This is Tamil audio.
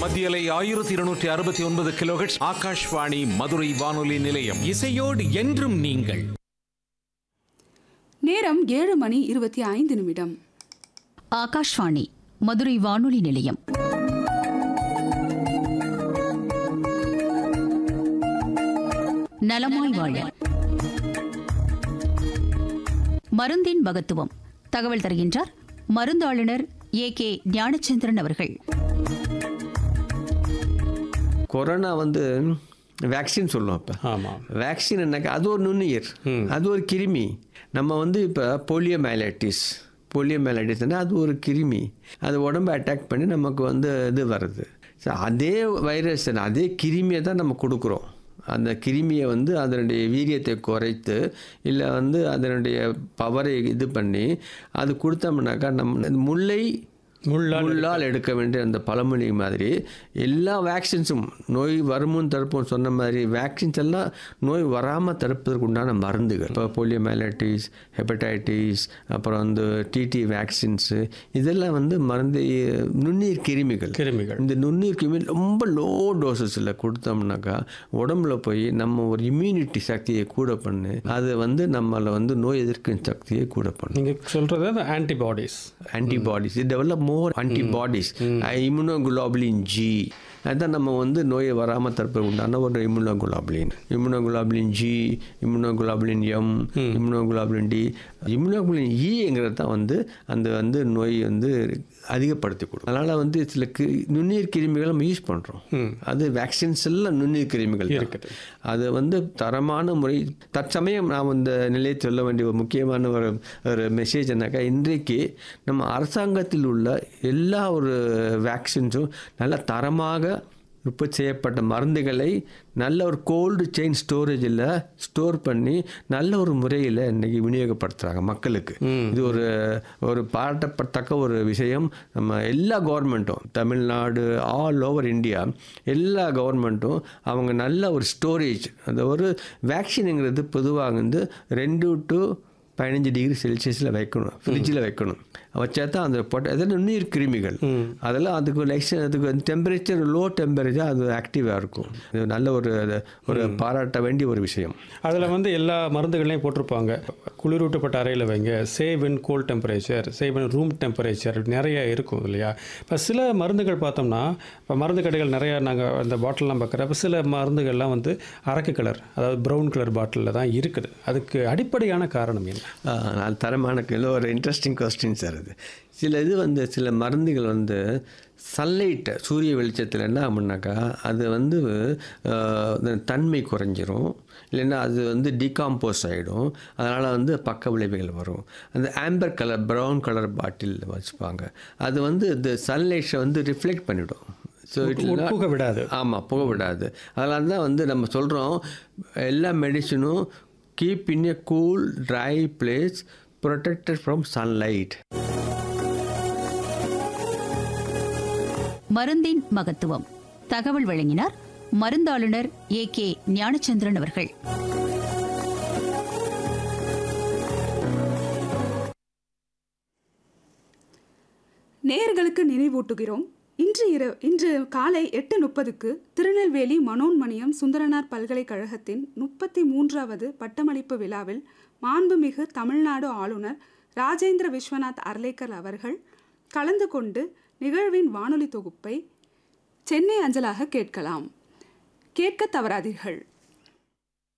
மத்தியலை ஆயிரத்தி இருநூற்றி அறுபத்தி ஒன்பது கிலோஹெட்ஸ் ஆகாஷ்வாணி மதுரை வானொலி நிலையம் இசையோடு என்றும் நீங்கள் நேரம் ஏழு மணி இருபத்தி ஐந்து நிமிடம் ஆகாஷ்வாணி மதுரை வானொலி நிலையம் நலமாய் வாழ மருந்தின் மகத்துவம் தகவல் தருகின்றார் மருந்தாளுநர் ஏ கே ஞானச்சந்திரன் அவர்கள் கொரோனா வந்து வேக்சின் சொல்லுவோம் இப்போ ஆமாம் வேக்சின் என்னக்கா அது ஒரு நுண்ணுயிர் அது ஒரு கிருமி நம்ம வந்து இப்போ போலியோ மேலைட்டிஸ் போலியோ மேலைட்டிஸ்னா அது ஒரு கிருமி அது உடம்பை அட்டாக் பண்ணி நமக்கு வந்து இது வருது ஸோ அதே வைரஸ் அதே கிருமியை தான் நம்ம கொடுக்குறோம் அந்த கிருமியை வந்து அதனுடைய வீரியத்தை குறைத்து இல்லை வந்து அதனுடைய பவரை இது பண்ணி அது கொடுத்தோம்னாக்கா நம்ம முல்லை முள்ளால் முள்ளால் எடுக்க வேண்டிய அந்த பழமொழி மாதிரி எல்லா வேக்சின்ஸும் நோய் வருமுன் தடுப்போம் சொன்ன மாதிரி வேக்சின்ஸ் எல்லாம் நோய் வராமல் தடுப்பதற்கு உண்டான மருந்துகள் இப்போ போலியோ மேலட்டிஸ் ஹெப்படைட்டிஸ் அப்புறம் வந்து டிடி வேக்சின்ஸு இதெல்லாம் வந்து மருந்து நுண்ணீர் கிருமிகள் கிருமிகள் இந்த நுண்ணீர் கிருமி ரொம்ப லோ டோசஸில் கொடுத்தோம்னாக்கா உடம்புல போய் நம்ம ஒரு இம்யூனிட்டி சக்தியை கூட பண்ணு அது வந்து நம்மளை வந்து நோய் எதிர்க்கும் சக்தியை கூட பண்ணும் நீங்கள் சொல்கிறது அந்த antibodies antibodies they develop more antibodies immunoglobulin G அதுதான் நம்ம வந்து நோயை வராமல் தடுப்பது உண்டான ஒரு immunoglobulin immunoglobulin G immunoglobulin M immunoglobulin D immunoglobulin இங்கிறது தான் வந்து அந்த வந்து நோய் வந்து அதிகப்படுத்தி கொடுக்கும் அதனால் வந்து சில கி நுண்ணுயிர் கிருமிகளை நம்ம யூஸ் பண்ணுறோம் அது வேக்சின்ஸ் எல்லாம் நுண்ணுயிர் கிருமிகள் தான். இருக்குது. அது வந்து தரமான முறை தற்சமயம் நாம் இந்த நிலையை சொல்ல வேண்டிய ஒரு முக்கியமான ஒரு ஒரு மெசேஜ் என்னக்கா இன்றைக்கு நம்ம அரசாங்கத்தில் உள்ள எல்லா ஒரு வேக்சின்ஸும் நல்ல தரமாக உற்பத்தி செய்யப்பட்ட மருந்துகளை நல்ல ஒரு கோல்டு செயின் ஸ்டோரேஜில் ஸ்டோர் பண்ணி நல்ல ஒரு முறையில் இன்னைக்கு விநியோகப்படுத்துகிறாங்க மக்களுக்கு இது ஒரு ஒரு பாராட்டப்படத்தக்க ஒரு விஷயம் நம்ம எல்லா கவர்மெண்ட்டும் தமிழ்நாடு ஆல் ஓவர் இந்தியா எல்லா கவர்மெண்ட்டும் அவங்க நல்ல ஒரு ஸ்டோரேஜ் அந்த ஒரு வேக்சினுங்கிறது பொதுவாக வந்து ரெண்டு டு பதினஞ்சு டிகிரி செல்சியஸில் வைக்கணும் ஃப்ரிட்ஜில் வைக்கணும் வச்சா தான் அந்த பொட்ட அதெல்லாம் நுண்ணுயிர் கிருமிகள் அதெல்லாம் அதுக்கு லெக்ஷன் அதுக்கு வந்து டெம்பரேச்சர் லோ டெம்பரேச்சர் அது ஆக்டிவாக இருக்கும் இது நல்ல ஒரு அது ஒரு பாராட்ட வேண்டிய ஒரு விஷயம் அதில் வந்து எல்லா மருந்துகளையும் போட்டிருப்பாங்க குளிரூட்டப்பட்ட அறையில் வைங்க save in cold temperature save in room temperature நிறைய இருக்கும் இல்லையா இப்போ சில மருந்துகள் பார்த்தோம்னா இப்போ மருந்து கடைகள் நிறையா நாங்கள் அந்த பாட்டில்லாம் பார்க்குறப்ப சில மருந்துகள்லாம் வந்து அரக்கு கலர் அதாவது ப்ரௌன் கலர் பாட்டிலில் தான் இருக்குது அதுக்கு அடிப்படையான காரணம் என்ன ஆஹ், நான் தரமான கேள்வி ஒரு இன்ட்ரெஸ்டிங் கொஸ்டின் சார் அது சில இது வந்து சில மருந்துகள் வந்து சன்லைட்டை சூரிய வெளிச்சத்தில் என்ன ஆகும்னாக்கா அது வந்து ஆஹ், இந்த தன்மை குறைஞ்சிரும் இல்லைன்னா அது வந்து டிகாம்போஸ் ஆகிடும் அதனால் வந்து பக்க விளைவுகள் வரும் அந்த amber colour brown colour bottle வச்சுப்பாங்க அது வந்து இந்த சன்லைட்டை வந்து ரிஃப்ளெக்ட் பண்ணிவிடும் ஸோ உட்புக விடாது ஆமாம் புக விடாது அதனால தான் வந்து நம்ம சொல்கிறோம் எல்லா மெடிசனும் keep in a cool dry place protected from sunlight மருந்தின் மகத்துவம் தகவல் வழங்கினார் மருந்தாளுநர் ஏ கே ஞானச்சந்திரன் அவர்கள் நேயர்களுக்கு நினைவூட்டுகிறோம் இன்று இர இன்று காலை எட்டு முப்பதுக்கு திருநெல்வேலி மனோன்மணியம் சுந்தரனார் பல்கலைக்கழகத்தின் முப்பத்தி மூன்றாவது பட்டமளிப்பு விழாவில் மாண்புமிகு தமிழ்நாடு ஆளுநர் ராஜேந்திர விஸ்வநாத் அர்லேக்கர் அவர்கள் கலந்து கொண்டு நிகழ்வின் வானொலி தொகுப்பை சென்னை அஞ்சலாக கேட்கலாம் கேட்க தவறாதீர்கள்